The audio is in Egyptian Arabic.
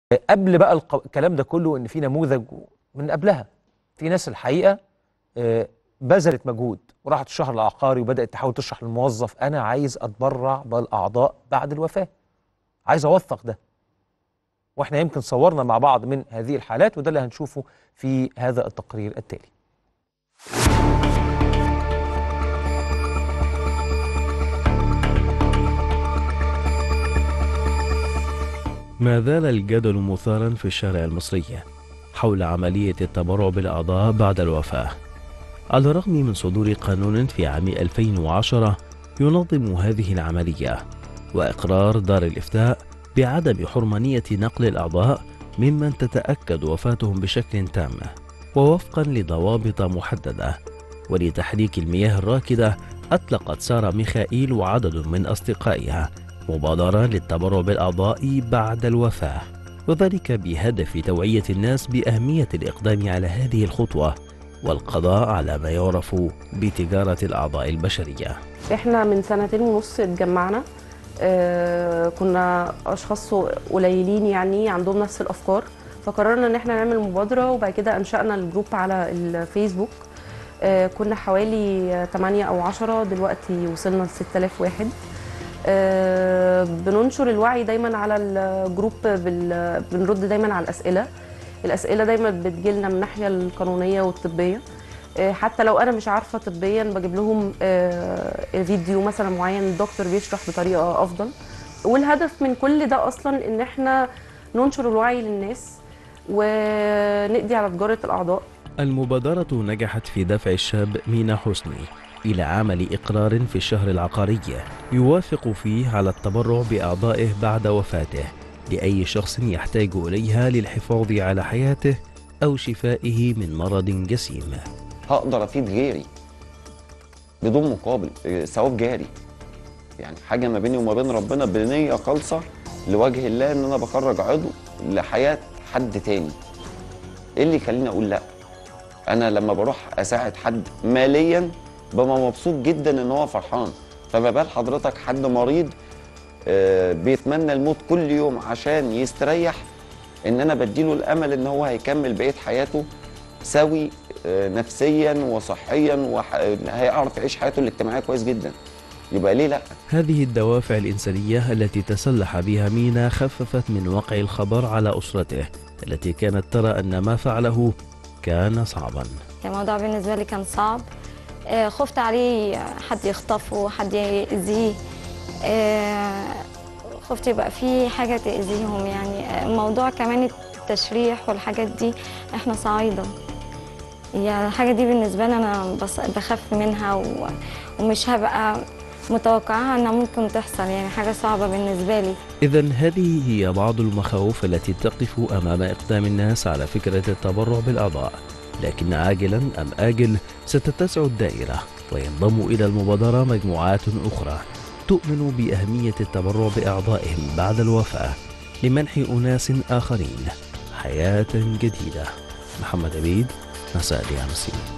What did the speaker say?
قبل بقى الق- الكلام ده كله ان في نموذج من قبلها في ناس الحقيقه آه، بذلت مجهود وراحت الشهر العقاري وبدات تحاول تشرح للموظف انا عايز اتبرع بالاعضاء بعد الوفاه عايز اوثق ده واحنا يمكن صورنا مع بعض من هذه الحالات وده اللي هنشوفه في هذا التقرير التالي ما زال الجدل مثارا في الشارع المصري حول عملية التبرع بالأعضاء بعد الوفاة على الرغم من صدور قانون في عام 2010 ينظم هذه العملية وإقرار دار الإفتاء بعدم حرمانية نقل الأعضاء ممن تتأكد وفاتهم بشكل تام ووفقا لضوابط محددة ولتحريك المياه الراكدة أطلقت سارة ميخائيل وعدد من أصدقائها مبادرة للتبرع بالأعضاء بعد الوفاة وذلك بهدف توعية الناس بأهمية الإقدام على هذه الخطوة والقضاء على ما يعرف بتجارة الأعضاء البشرية احنا من سنتين ونص اتجمعنا آه كنا اشخاص قليلين يعني عندهم نفس الافكار فقررنا ان احنا نعمل مبادره وبعد كده انشانا الجروب على الفيسبوك آه كنا حوالي 8 او 10 دلوقتي وصلنا ل 6000 واحد آه بننشر الوعي دايما على الجروب بال... بنرد دايما على الاسئله الاسئله دايما بتجيلنا من الناحيه القانونيه والطبيه آه، حتى لو انا مش عارفه طبيا بجيب لهم آه، فيديو مثلا معين الدكتور بيشرح بطريقه افضل والهدف من كل ده اصلا ان احنا ننشر الوعي للناس ونقضي على تجاره الاعضاء المبادرة نجحت في دفع الشاب مينا حسني إلى عمل إقرار في الشهر العقاري يوافق فيه على التبرع بأعضائه بعد وفاته لأي شخص يحتاج إليها للحفاظ على حياته أو شفائه من مرض جسيم هقدر افيد غيري بدون مقابل إيه، ثواب جاري يعني حاجه ما بيني وما بين ربنا بنيه خالصه لوجه الله ان انا بخرج عضو لحياه حد تاني ايه اللي يخليني اقول لا انا لما بروح اساعد حد ماليا ببقى مبسوط جدا ان هو فرحان فما بال حضرتك حد مريض آه، بيتمنى الموت كل يوم عشان يستريح ان انا بديله الامل ان هو هيكمل بقيه حياته سوي آه، نفسيا وصحيا وهيعرف يعيش حياته الاجتماعيه كويس جدا يبقى ليه لا هذه الدوافع الإنسانية التي تسلح بها مينا خففت من وقع الخبر على أسرته التي كانت ترى أن ما فعله كان صعبا الموضوع بالنسبة لي كان صعب آه، خفت عليه حد يخطفه حد يأذيه آه، خفت يبقى في حاجة تأذيهم يعني آه، موضوع كمان التشريح والحاجات دي احنا صعايدة يعني الحاجة دي بالنسبة لي أنا بص- بخاف منها و- ومش هبقى متوقعها انها ممكن تحصل يعني حاجة صعبة بالنسبة لي إذا هذه هي بعض المخاوف التي تقف أمام إقدام الناس على فكرة التبرع بالأعضاء لكن عاجلا أم آجل ستتسع الدائرة وينضم إلى المبادرة مجموعات أخرى تؤمن بأهمية التبرع بأعضائهم بعد الوفاة لمنح أناس آخرين حياة جديدة محمد عبيد مساء اليوم